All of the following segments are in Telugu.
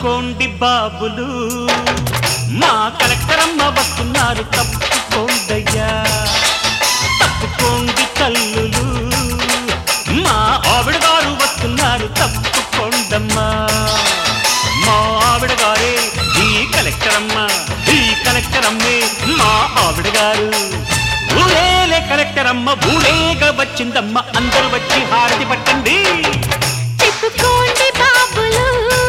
తప్పుకోండి బాబులు మా కలెక్టర్ అమ్మ వస్తున్నారు తప్పుకోండయ్యా తప్పుకోండి తల్లులు మా ఆవిడ గారు వస్తున్నారు తప్పుకోండమ్మా మా ఆవిడ గారే ఈ కలెక్టర్ అమ్మ ఈ కలెక్టర్ అమ్మే మా ఆవిడ గారు ఊరేలే కలెక్టర్ అమ్మ ఊరేగా వచ్చిందమ్మ అందరూ వచ్చి హారతి పట్టండి చెప్పుకోండి బాబులు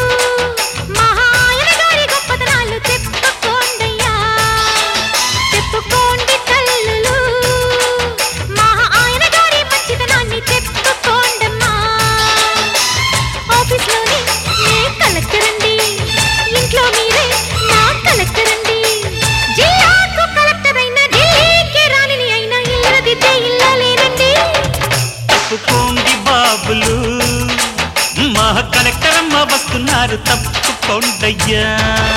మహాయన గారి గొప్పతనాలు చెప్పుకోండయ్యా చెప్పుకోండి తల్లులు మహా ఆయన గారి మంచితనాన్ని చెప్పుకోండమ్మా ఆఫీస్లోని నే కలెక్టర్ అండి ఇంట్లో మీరే నా కలెక్టర్ అండి జిల్లాకు కలెక్టర్ అయినా ఢిల్లీకి రాణిని అయినా ఇల్లదిద్దే ఇల్లలేనండి తప్పుకోండి బాబులు మా కలెక్టర్ అమ్మ వస్తున్నారు తప్పుకోండయ్యా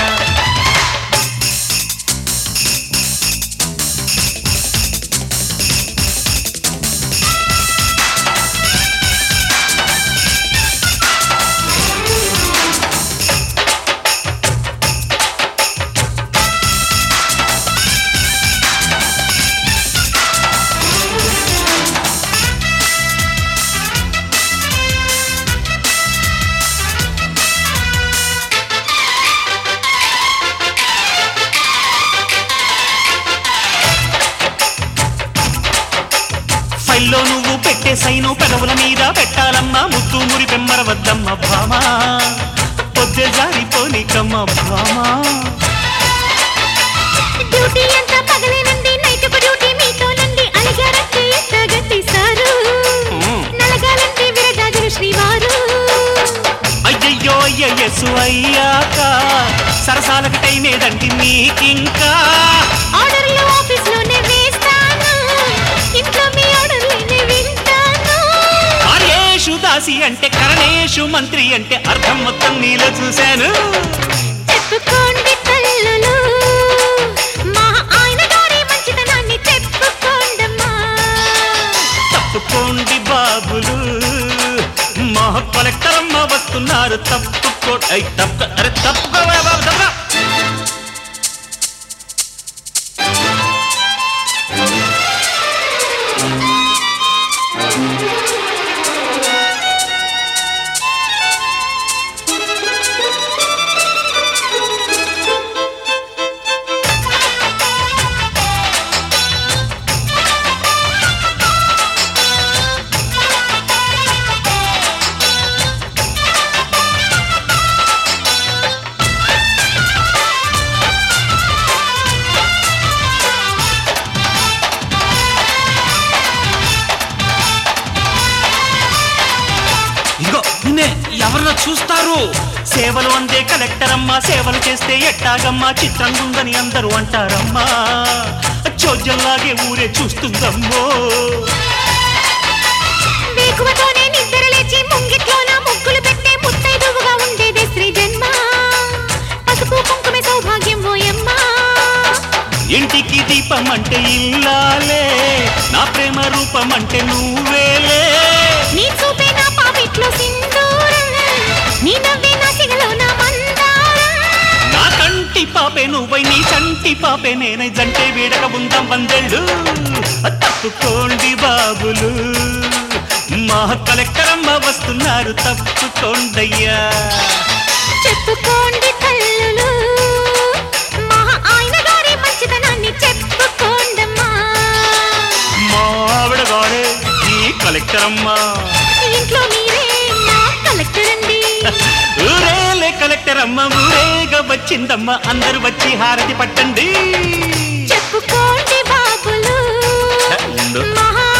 ఫైల్లో నువ్వు పెట్టే సైను పెదవుల మీద పెట్టాలమ్మా ముత్తు మురి పెమ్మర వద్దమ్మ భామా పొద్దు జారిపోనికమ్మ భామా డ్యూటీ అంతా పగలేనండి నైట్ ఒక డ్యూటీ మీతోనండి అలిగారంటే ఎంత గట్టిస్తారు మ్మ్. నలగాలంటే విరజాజులు శ్రీవారు అయ్యయ్యో అయ్యస్సు అయ్యాక సరసాలకు టైం ఏదండి మీకింకా ఆర్డర్లు ఆఫీస్ లోనే వేస్తాను ఇంట్లో మీ ఆర్డర్లేనే వింటాను కార్యేషు దాసి అంటే కరణేషు మంత్రి అంటే అర్థం మొత్తం నీలో చూశాను చెప్పుకోండి తల్లులు మా ఆయన గారి మంచితనాన్ని చెప్పుకోండమ్మా తప్పుకోండి బాబులు మా కలెక్టర్ అమ్మ వస్తున్నారు తప్పుకో ఐ తప్పు అరే తప్పుకోవా బాబు తప్పుకో ఇదిగో నిన్నే ఎవరన్నా చూస్తారు సేవలు అందే కలెక్టర్ అమ్మా సేవలు చేస్తే ఎట్టాగమ్మా చిత్రంగా ఉందని అందరూ అంటారమ్మా చోద్యంలాగే ఊరే చూస్తుందమ్మో వేకువతోనే నిద్ర లేచి ముంగిట్లోన ముగ్గులు పెట్టే ముత్తైదువుగా ఉండేదే శ్రీ జన్మ పసుపు కుంకుమే సౌభాగ్యం ఓయమ్మా ఇంటికి దీపం అంటే ఇల్లాలే నా ప్రేమ రూపం అంటే నువ్వేలే నీ చూపే నా పాపిట్లో సింధూరం నీ నవ్వే నా సిగలో నా మందారం నా కంటి పాపే నువ్వై నీ చంటి పాపే నేనై జంటే వీడక ఉందాం వందెళ్ళు తప్పుకోండి బాబులు మా కలెక్టర్ అమ్మ వస్తున్నారు తప్పుకోండయ్యా చెప్పుకోండి తల్లులు మా ఆయన గారి మంచితనాన్ని చెప్పుకోండమ్మా మా ఆవిడ గారే ఈ కలెక్టర్ అమ్మ ఇంట్లో మీరే నా కలెక్టర్ అండి ఊరేలే కలెక్టర్ అమ్మ ఊరేగా వచ్చిందమ్మ అందరూ వచ్చి హారతి పట్టండి చెప్పుకోండి బాబులు ఉండు. మహా